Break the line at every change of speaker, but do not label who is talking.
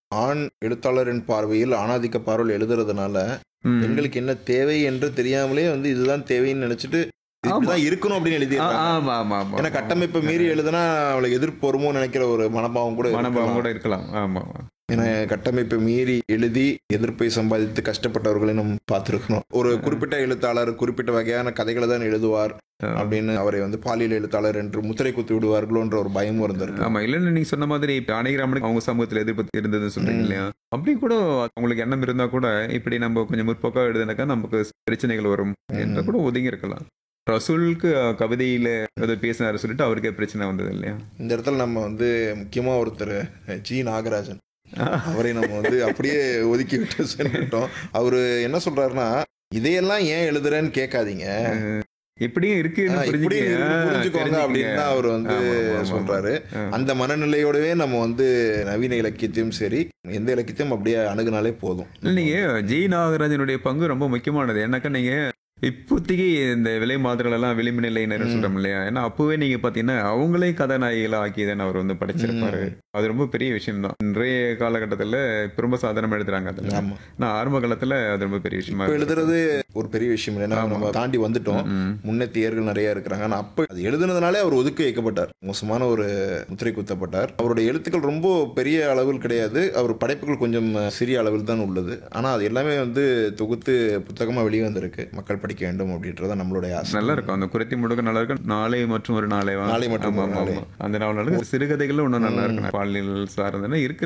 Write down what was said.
ஆண் எழுத்தாளரின் பார்வையில் ஆணாதிக்க பார்வையில் எழுதுறதுனால
ம்.
பெண்களுக்கு என்ன தேவை என்று தெரியாமலே வந்து இதுதான் தேவைன்னு நினைச்சிட்டு இப்படிதான் இருக்கணும் அப்படின்னு
ஆ,
எழுதிடுறாங்க
ஆமா ஆமா ஆமா
ஏன்னா கட்டமைப்பை மீறி எழுதுனா அவளுக்கு எதிர்ப்பு வருமோ நினைக்கிற ஒரு மனபாவம் கூட
மனபாவம்
இருக்கலாம்.
கூட இருக்கலாம் ஆமா
ஏன்னா கட்டமைப்பை மீறி எழுதி எதிர்ப்பை சம்பாதித்து கஷ்டப்பட்டவர்களை நம்ம பார்த்துருக்கணும் ஒரு குறிப்பிட்ட எழுத்தாளர் குறிப்பிட்ட வகையான கதைகளை தான் எழுதுவார்
ஆ.
அப்படின்னு அவரை வந்து பாலியல் எழுத்தாளர் என்று முத்திரை குத்தி விடுவார்களோன்ற ஒரு பயமும் இருந்திருக்கு
ஆமா இல்லைன்னு நீங்க சொன்ன மாதிரி இப்ப அணைகிராமனுக்கு அவங்க சமூகத்துல எதிர்ப்பு இருந்ததுன்னு சொல்றீங்க
ம்.
இல்லையா அப்படி கூட அவங்களுக்கு எண்ணம் இருந்தா கூட இப்படி நம்ம கொஞ்சம் முற்போக்கா எழுதுனாக்கா நமக்கு பிரச்சனைகள் வரும் என்று கூட ஒதுங்கி இருக்கலாம் ரசூலுக்கு அஹ், கவிதையில ஏதோ பேசினாரு சொல்லிட்டு அவருக்கே பிரச்சனை வந்தது இல்லையா
இந்த இடத்துல நம்ம வந்து முக்கியமா ஒருத்தர் ஜி நாகராஜன் அவரை நம்ம வந்து அப்படியே ஒதுக்கி விட்டு சென்றுட்டோம் அவரு என்ன சொல்றாருன்னா இதையெல்லாம் ஏன் எழுதுறேன்னு கேட்காதீங்க
இப்படியும் இருக்கு
ஆ, இப்படி புரிஞ்சுக்கோங்க அப்படின்னு தான் அவர் வந்து சொல்றாரு அந்த மனநிலையோடவே நம்ம வந்து நவீன இலக்கியத்தையும் சரி எந்த இலக்கியத்தையும் அப்படியே அணுகுனாலே போதும்
நீங்க ஜி நாகராஜனுடைய பங்கு ரொம்ப முக்கியமானது என்னக்கா நீங்க இப்போதைக்கு இந்த விலை மாதிரிகள் எல்லாம் விளிம்பு நிலையினர்
ம்.
சொல்றோம் இல்லையா ஏன்னா அப்பவே நீங்க பாத்தீங்கன்னா அவங்களே கதாநாயகிகளா ஆக்கி தானே அவர் வந்து படைச்சிருப்பாரு அது ரொம்ப பெரிய விஷயம் தான் இன்றைய காலகட்டத்துல இப்ப ரொம்ப சாதாரணமா எழுதுறாங்க அதுல
ஆமா
நான் ஆரம்ப காலத்துல அது ரொம்ப பெரிய விஷயமா
இப்ப
இருந்தது.
எழுதுறது ஒரு பெரிய விஷயம் இல்லை ஏன்னா
ஆமா.
நம்ம தாண்டி வந்துட்டோம்
ம்.
முன்னேத்தியர்கள் நிறைய இருக்கிறாங்க ஆனா அப்ப அது எழுதுனதுனாலே அவர் ஒதுக்கி வைக்கப்பட்டார் மோசமான ஒரு முத்திரை குத்தப்பட்டார் அவருடைய எழுத்துக்கள் ரொம்ப பெரிய அளவில் கிடையாது அவர் படைப்புகள் கொஞ்சம் சிறிய அளவில் தான் உள்ளது ஆனா அது எல்லாமே வந்து தொகுத்து புத்தகமா வெளியே வந்திருக்கு மக்கள் படிக்க வேண்டும் அப்படின்றத நம்மளுடைய ஆசை
நல்லா இருக்கும் அந்த குறைத்தி முடுக்க நல்லா இருக்கும் நாளை மற்றும் ஒரு நாளை
நாளை மற்றும் ஒரு நாளை.
அந்த நாவல் நல்லா இருக்கும் சிறுகதைகளும் இன்னும் நல்லா இருக்கும் பாலியல் சார்ந்தன இருக்கிற